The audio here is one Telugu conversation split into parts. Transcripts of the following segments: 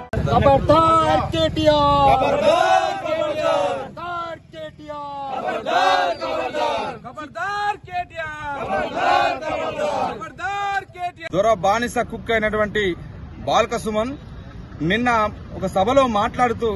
खबरदार केटीआर खबरदार केटीआर ఖబర్దార్ కేటీఆర్ ఖబర్దార్ కేటీఆర్ దొర బానిస కుక్ అయినటువంటి బాల్క సుమన్ నిన్న ఒక సభలో మాట్లాడుతూ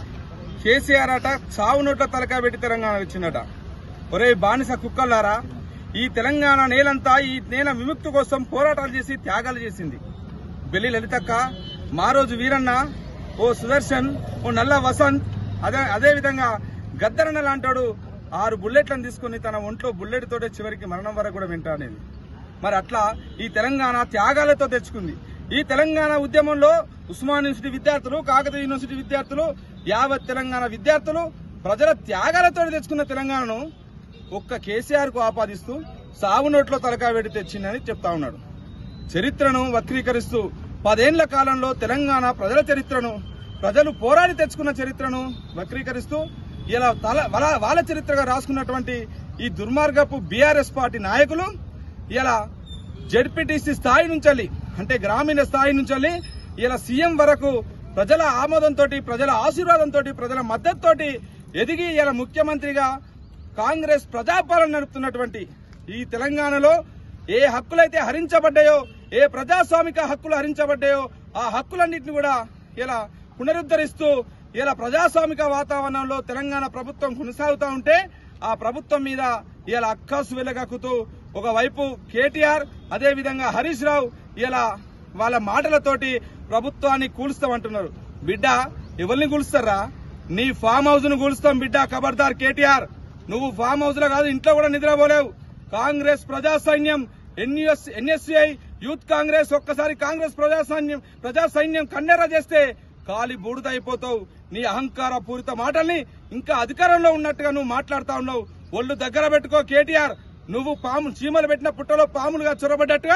కేసీఆర్ అట చావు నోట్ల తలకాయ పెట్టి తెలంగాణ వచ్చిందట ఒరే బానిస కుక్కలారా ఈ తెలంగాణ నేలంతా ఈ నేల విముక్తి కోసం పోరాటాలు చేసి త్యాగాలు చేసింది బెల్లి లలితక్క మారోజు వీరన్న ఓ సుదర్శన్ ఓ నల్ల వసంత్ అదే అదే విధంగా గద్దరన్న లాంటాడు ఆరు బుల్లెట్లను తీసుకుని తన ఒంట్లో బుల్లెట్ తోటే చివరికి మరణం వరకు కూడా వింటానేది మరి అట్లా ఈ తెలంగాణ త్యాగాలతో తెచ్చుకుంది ఈ తెలంగాణ ఉద్యమంలో ఉస్మాన్ యూనివర్సిటీ విద్యార్థులు కాకతీయ యూనివర్సిటీ విద్యార్థులు యావత్ తెలంగాణ విద్యార్థులు ప్రజల త్యాగాలతో తెచ్చుకున్న తెలంగాణను ఒక్క కేసీఆర్ కు ఆపాదిస్తూ సాగు నోట్లో తలకాయ పెట్టి తెచ్చిందని చెప్తా ఉన్నాడు చరిత్రను వక్రీకరిస్తూ పదేళ్ల కాలంలో తెలంగాణ ప్రజల చరిత్రను ప్రజలు పోరాడి తెచ్చుకున్న చరిత్రను వక్రీకరిస్తూ ఇలా తల వాళ్ళ- వాళ్ళ చరిత్రగా రాసుకున్నటువంటి ఈ దుర్మార్గపు బీఆర్ఎస్ పార్టీ నాయకులు ఇలా జడ్పీటీసీ స్థాయి నుంచి అంటే గ్రామీణ స్థాయి నుంచి ఇలా సీఎం వరకు ప్రజల ఆమోదంతో ప్రజల ఆశీర్వాదంతో ప్రజల మద్దతుతోటి ఎదిగి ఇలా ముఖ్యమంత్రిగా కాంగ్రెస్ ప్రజాపాలన నడుపుతున్నటువంటి ఈ తెలంగాణలో ఏ హక్కులైతే హరించబడ్డాయో ఏ ప్రజాస్వామిక హక్కులు హరించబడ్డాయో ఆ హక్కులన్నింటినీ కూడా ఇలా పునరుద్ధరిస్తూ ఇలా ప్రజాస్వామిక వాతావరణంలో తెలంగాణ ప్రభుత్వం కొనసాగుతూ ఉంటే ఆ ప్రభుత్వం మీద ఇలా అక్కాసు వెలగక్కుతూ ఒకవైపు కేటీఆర్ అదే విధంగా హరీష్ రావు ఇలా వాళ్ళ మాటలతోటి ప్రభుత్వాన్ని కూలుస్తామంటున్నారు బిడ్డ ఎవరిని కూలుస్తారా నీ ఫామ్ హౌస్ ను కూలుస్తాం బిడ్డ ఖబర్దార్ కేటీఆర్ నువ్వు ఫామ్ హౌస్ లో కాదు ఇంట్లో కూడా నిద్రపోలేవు కాంగ్రెస్ ప్రజా సైన్యం ఎన్యూఎస్ ఎన్ఎస్సిఐ యూత్ కాంగ్రెస్ ఒక్కసారి కాంగ్రెస్ ప్రజా సైన్యం ప్రజా సైన్యం కన్నెర్ర చేస్తే కాలి బూడిద అయిపోతావు నీ అహంకార పూరిత మాటల్ని ఇంకా అధికారంలో ఉన్నట్టుగా నువ్వు మాట్లాడుతా ఉన్నావు ఒళ్ళు దగ్గర పెట్టుకో కేటీఆర్ నువ్వు పాము చీమలు పెట్టిన పుట్టలో పాములుగా చొరబడ్డట్టుగా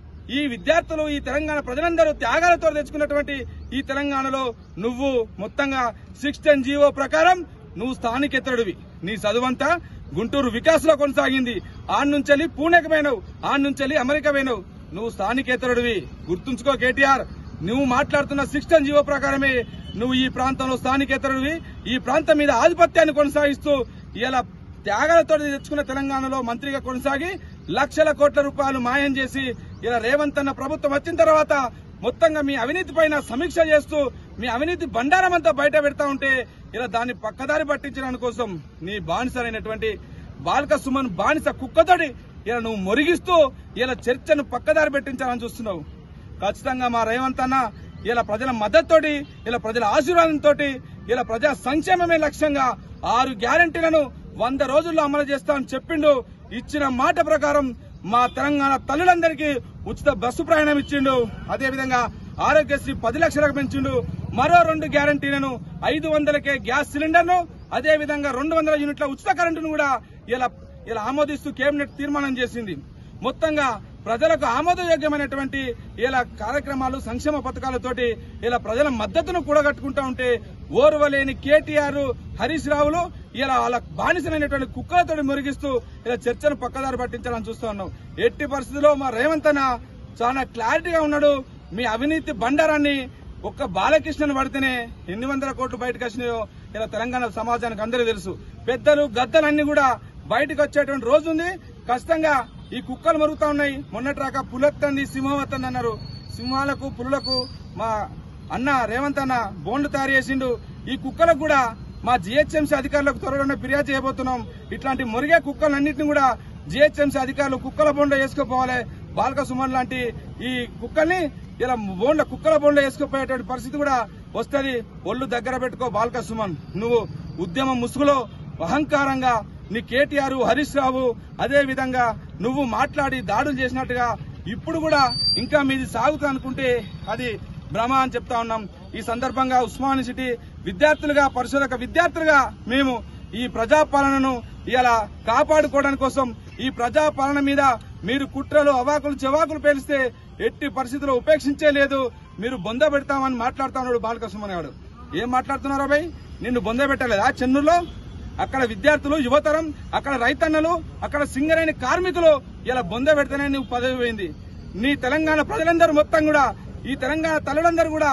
ఈ విద్యార్థులు ఈ తెలంగాణ ప్రజలందరూ త్యాగాలతో తెచ్చుకున్నటువంటి ఈ తెలంగాణలో నువ్వు మొత్తంగా సిక్స్ టెన్ జీవో ప్రకారం నువ్వు స్థానికేతరుడివి నీ చదువంతా గుంటూరు వికాస్ లో కొనసాగింది ఆన్నుంచెల్లి పూణెకి పోయినావు ఆన్నుంచెల్లి అమెరికా పోయినావు నువ్వు స్థానికేతరుడివి గుర్తుంచుకో కేటీఆర్ నువ్వు మాట్లాడుతున్న సిక్స్ టెన్ జీవో ప్రకారమే నువ్వు ఈ ప్రాంతంలో స్థానికేతరుడివి ఈ ప్రాంతం మీద ఆధిపత్యాన్ని కొనసాగిస్తూ ఇలా త్యాగాలతో తెచ్చుకున్న తెలంగాణలో మంత్రిగా కొనసాగి లక్షల కోట్ల రూపాయలు మాయం చేసి ఇలా రేవంత్ అన్న ప్రభుత్వం వచ్చిన తర్వాత మొత్తంగా మీ అవినీతి పైన సమీక్ష చేస్తూ మీ అవినీతి బండారం అంతా బయట పెడతా ఉంటే ఇలా దాన్ని పక్కదారి పట్టించడానికి కోసం నీ బానిసరైనటువంటి బాలక సుమన్ బానిస కుక్కతోటి ఇలా నువ్వు మొరిగిస్తూ ఇలా చర్చను పక్కదారి పెట్టించాలని చూస్తున్నావు ఖచ్చితంగా మా రేవంత్ అన్న ఇలా ప్రజల మద్దతుతోటి ఇలా ప్రజల ఆశీర్వాదంతో ఇలా ప్రజా సంక్షేమమే లక్ష్యంగా ఆరు గ్యారంటీలను వంద రోజుల్లో అమలు చేస్తామని చెప్పిండు ఇచ్చిన మాట ప్రకారం మా తెలంగాణ తల్లులందరికీ ఉచిత బస్సు ప్రయాణం ఇచ్చిండు అదేవిధంగా ఆరోగ్యశ్రీ పది లక్షలకు పెంచిండు మరో రెండు గ్యారంటీలను ఐదు వందలకే గ్యాస్ సిలిండర్ను అదేవిధంగా రెండు వందల యూనిట్ల ఉచిత కరెంటును కూడా ఇలా ఇలా ఆమోదిస్తూ కేబినెట్ తీర్మానం చేసింది మొత్తంగా ప్రజలకు ఆమోదయోగ్యమైనటువంటి ఇలా కార్యక్రమాలు సంక్షేమ పథకాలతోటి ఇలా ప్రజల మద్దతును కూడగట్టుకుంటా ఉంటే ఓర్వలేని కేటీఆర్ హరీష్ రావులు ఇలా వాళ్ళ బానిసమైనటువంటి కుక్కలతోటి మురిగిస్తూ ఇలా చర్చను పక్కదారి పట్టించాలని చూస్తా ఉన్నాం ఎట్టి పరిస్థితుల్లో మా రేవంత్ అన్న చాలా క్లారిటీగా ఉన్నాడు మీ అవినీతి బండారాన్ని ఒక్క బాలకృష్ణను పడితేనే ఎన్ని వందల కోట్లు బయటకు వచ్చినాయో ఇలా తెలంగాణ సమాజానికి అందరూ తెలుసు పెద్దలు గద్దలన్నీ కూడా బయటకు వచ్చేటువంటి రోజు ఉంది ఖచ్చితంగా ఈ కుక్కలు మరుగుతా ఉన్నాయి మొన్నట్రాక పులెత్తండి సింహం వత్తండి అన్నారు సింహాలకు పులులకు మా అన్న రేవంత్ అన్న బోండ్లు తయారు చేసిండు ఈ కుక్కలకు కూడా మా జిహెచ్ఎంసీ అధికారులకు త్వరలోనే ఫిర్యాదు చేయబోతున్నాం ఇట్లాంటి మురిగే కుక్కలన్నింటినీ కూడా జిహెచ్ఎంసీ అధికారులు కుక్కల బోండ్లో వేసుకుపోవాలి బాలక సుమన్ లాంటి ఈ కుక్కల్ని ఇలా బోండ్ల కుక్కల బోండ్లో వేసుకుపోయేటువంటి పరిస్థితి కూడా వస్తుంది ఒళ్ళు దగ్గర పెట్టుకో బాలక సుమన్ నువ్వు ఉద్యమం ముసుగులో అహంకారంగా నీ కేటీఆర్ హరీష్ రావు అదే విధంగా నువ్వు మాట్లాడి దాడులు చేసినట్టుగా ఇప్పుడు కూడా ఇంకా మీది సాగుతా అనుకుంటే అది భ్రమ అని చెప్తా ఉన్నాం ఈ సందర్భంగా ఉస్మాన్ సిటీ విద్యార్థులుగా పరిశోధక విద్యార్థులుగా మేము ఈ ప్రజాపాలనను ఇలా కాపాడుకోవడానికి కోసం ఈ ప్రజాపాలన మీద మీరు కుట్రలు అవాకులు చెవాకులు పేలిస్తే ఎట్టి పరిస్థితుల్లో ఉపేక్షించే లేదు మీరు బొంద పెడతామని మాట్లాడుతా ఉన్నాడు బాలకృష్ణ గారు ఏం మాట్లాడుతున్నారా భయ్ నిన్ను బొంద పెట్టలేదా చెన్నూరులో అక్కడ విద్యార్థులు యువతరం అక్కడ రైతన్నలు అక్కడ సింగరేణి కార్మికులు ఇలా బొంద పెడితేనే నువ్వు పదవి పోయింది నీ తెలంగాణ ప్రజలందరూ మొత్తం కూడా ఈ తెలంగాణ తల్లులందరూ కూడా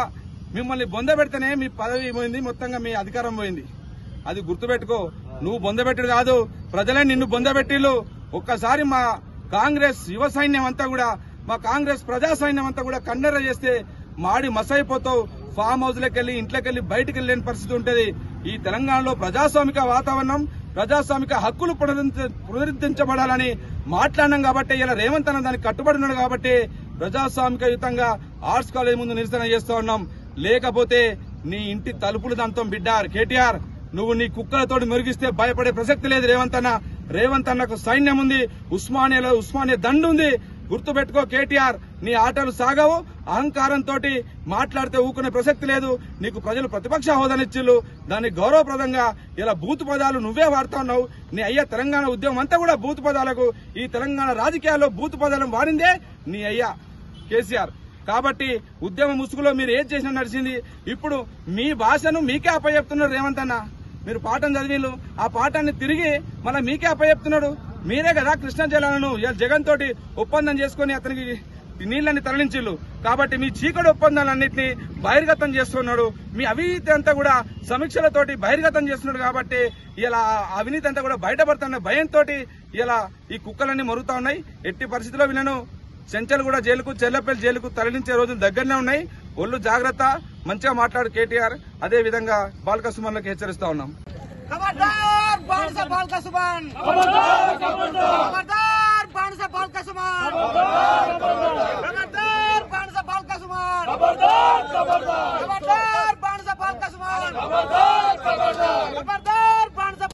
మిమ్మల్ని బొంద పెడితేనే మీ పదవి పోయింది మొత్తంగా మీ అధికారం పోయింది అది గుర్తుపెట్టుకో నువ్వు బొందబెట్టుడు కాదు ప్రజలే నిన్ను బొందబెట్టిళ్ళు ఒక్కసారి మా కాంగ్రెస్ యువ సైన్యం అంతా కూడా మా కాంగ్రెస్ ప్రజా సైన్యం అంతా కూడా కన్నెర చేస్తే మాడి మసైపోతావు ఫామ్ హౌస్ లకెళ్ళి ఇంట్లోకెళ్ళి బయటికి వెళ్ళలేని పరిస్థితి ఉంటది ఈ తెలంగాణలో ప్రజాస్వామిక వాతావరణం ప్రజాస్వామిక హక్కులు పునరుద్ధ- పునరుద్ధరించబడాలని మాట్లాడినాం కాబట్టి ఇలా రేవంత్ అన్న దానికి కట్టుబడి ఉన్నాడు కాబట్టి ప్రజాస్వామికయుతంగా ఆర్ట్స్ కాలేజ్ ముందు నిరసన చేస్తా ఉన్నాం లేకపోతే నీ ఇంటి తలుపులు దంతం బిడ్డారు కేటీఆర్ నువ్వు నీ కుక్కలతోటి మెరుగిస్తే భయపడే ప్రసక్తి లేదు రేవంత్ అన్న రేవంత్ అన్నకు సైన్యం ఉంది ఉస్మానియాలో ఉస్మానియా దండు ఉంది గుర్తుపెట్టుకో కేటీఆర్ నీ ఆటలు సాగవు అహంకారంతో మాట్లాడితే ఊకునే ప్రసక్తి లేదు నీకు ప్రజలు ప్రతిపక్ష హోదానిచ్చిళ్ళు దాన్ని గౌరవప్రదంగా ఇలా బూతు పదాలు నువ్వే వాడుతా ఉన్నావు నీ అయ్యా తెలంగాణ ఉద్యమం అంతా కూడా బూతు పదాలకు ఈ తెలంగాణ రాజకీయాల్లో బూతు పదాలను వాడిందే నీ అయ్యా కేసీఆర్ కాబట్టి ఉద్యమ ముసుగులో మీరు ఏం చేసినా నడిచింది ఇప్పుడు మీ భాషను మీకే అప్పచెప్తున్నారు రేవంత్ అన్న మీరు పాఠం చదివిళ్ళు ఆ పాఠాన్ని తిరిగి మళ్ళీ మీకే అప్పచెప్తున్నాడు మీరే కదా కృష్ణా జలాలను ఇవాళ జగన్ తోటి ఒప్పందం చేసుకుని అతనికి నీళ్ళని తరలించిళ్ళు కాబట్టి మీ చీకటి ఒప్పందాలన్నింటినీ బహిర్గతం చేస్తున్నాడు మీ అవినీతి అంతా కూడా సమీక్షలతోటి బహిర్గతం చేస్తున్నాడు కాబట్టి ఇలా అవినీతి అంతా కూడా బయటపడుతున్న భయంతో ఇలా ఈ కుక్కలన్నీ మరుగుతా ఉన్నాయి ఎట్టి పరిస్థితిలో వీళ్ళను చెంచల్ కూడా జైలుకు చెల్లపల్లి జైలుకు తరలించే రోజులు దగ్గరనే ఉన్నాయి ఒళ్ళు జాగ్రత్త మంచిగా మాట్లాడు కేటీఆర్ అదే విధంగా బాలక సుమన్లకు హెచ్చరిస్తా ఉన్నాం खबरदार बाणसा बाल का सुमन खबरदार बाणसा बाल का सुमन खबरदार बाणसा बाल का सुमन खबरदार बाणसा बाल का सुमन खबरदार